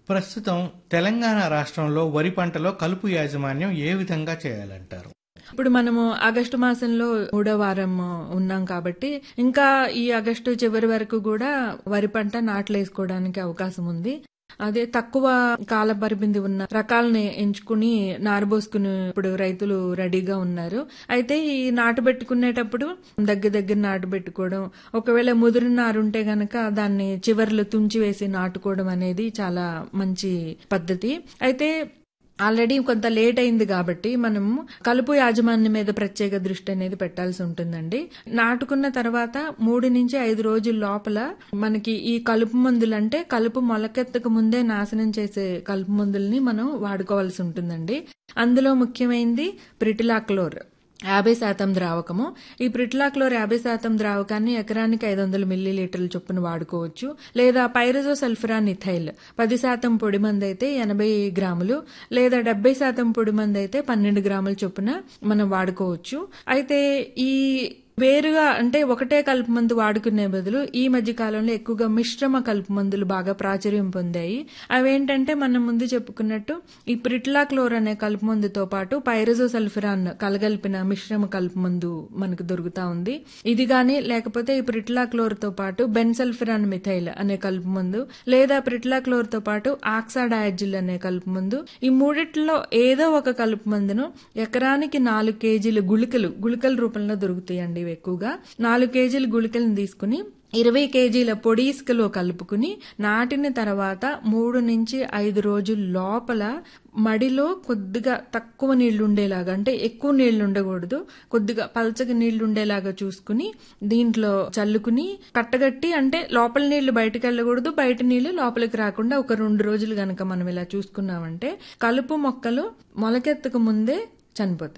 ప్రస్తుతం తెలంగాణ రాష్ట్రంలో వరి పంటలో కలుపు యాజమాన్యం ఏ విధంగా చేయాలంటారు ఇప్పుడు మనము ఆగస్టు మాసంలో మూడో వారం ఉన్నాం కాబట్టి ఇంకా ఈ ఆగస్టు చివరి వరకు కూడా వరి పంట నాట్లు వేసుకోవడానికి అవకాశం ఉంది అదే తక్కువ కాల పరిమితి ఉన్న రకాలని ఎంచుకుని నారబోసుకుని ఇప్పుడు రైతులు రెడీగా ఉన్నారు అయితే ఈ నాటు పెట్టుకునేటప్పుడు దగ్గర దగ్గర నాటు పెట్టుకోవడం ఒకవేళ ముదిరిన నారు ఉంటే గనక దాన్ని చివర్లు తుంచి వేసి నాటుకోవడం అనేది చాలా మంచి పద్ధతి అయితే ఆల్రెడీ కొంత లేట్ అయింది కాబట్టి మనం కలుపు యాజమాన్యం మీద ప్రత్యేక దృష్టి అనేది పెట్టాల్సి ఉంటుందండి నాటుకున్న తర్వాత మూడు నుంచి ఐదు రోజుల లోపల మనకి ఈ కలుపు మందులు అంటే కలుపు మొలకెత్తక ముందే నాశనం చేసే కలుపు మందుల్ని మనం వాడుకోవాల్సి ఉంటుందండి అందులో ముఖ్యమైనది ప్రిటిలాక్లోర్ యాభై శాతం ద్రావకము ఈ ప్రిట్లాక్లోర్ యాభై శాతం ద్రావకాన్ని ఎకరానికి ఐదు వందల మిల్లీలీటర్ల చొప్పున వాడుకోవచ్చు లేదా పైరజో సల్ఫరాన్ ఇథైల్ పది శాతం పొడి మంది అయితే ఎనభై గ్రాములు లేదా డెబ్బై శాతం పొడి మంది అయితే పన్నెండు గ్రాముల చొప్పున మనం వాడుకోవచ్చు అయితే ఈ వేరుగా అంటే ఒకటే కలుపు మందు వాడుకునే బదులు ఈ మధ్య కాలంలో ఎక్కువగా మిశ్రమ కలుపు మందులు బాగా ప్రాచుర్యం పొందాయి అవేంటంటే మనం ముందు చెప్పుకున్నట్టు ఈ ప్రిట్లాక్లోర్ అనే కలుపు మందుతో పాటు పైరజో సల్ఫరాన్ కలగలిపిన మిశ్రమ కలుపు మందు మనకు దొరుకుతా ఉంది ఇది గాని లేకపోతే ఈ ప్రిట్లాక్లోర్ తో పాటు బెన్సల్ఫరాన్ మిథైల్ అనే కలుపు మందు లేదా ప్రిట్లాక్లోర్ తో పాటు ఆక్సాడయాజిల్ అనే కలుపు మందు ఈ మూడిట్లో ఏదో ఒక కలుపు మందును ఎకరానికి నాలుగు కేజీలు గుళికలు గుళికల రూపంలో దొరుకుతాయండి ఇవి ఎక్కువగా నాలుగు కేజీల గుళికలను తీసుకుని ఇరవై కేజీల పొడి ఇసుకలో కలుపుకుని నాటిన తర్వాత మూడు నుంచి ఐదు రోజుల లోపల మడిలో కొద్దిగా తక్కువ నీళ్లు ఉండేలాగా అంటే ఎక్కువ నీళ్లు ఉండకూడదు కొద్దిగా పలచగా నీళ్లు ఉండేలాగా చూసుకుని దీంట్లో చల్లుకుని కట్టగట్టి అంటే లోపల నీళ్లు బయటకు వెళ్ళకూడదు బయట నీళ్లు లోపలికి రాకుండా ఒక రెండు రోజులు గనక మనం ఇలా చూసుకున్నామంటే కలుపు మొక్కలు మొలకెత్తక ముందే చనిపోతాయి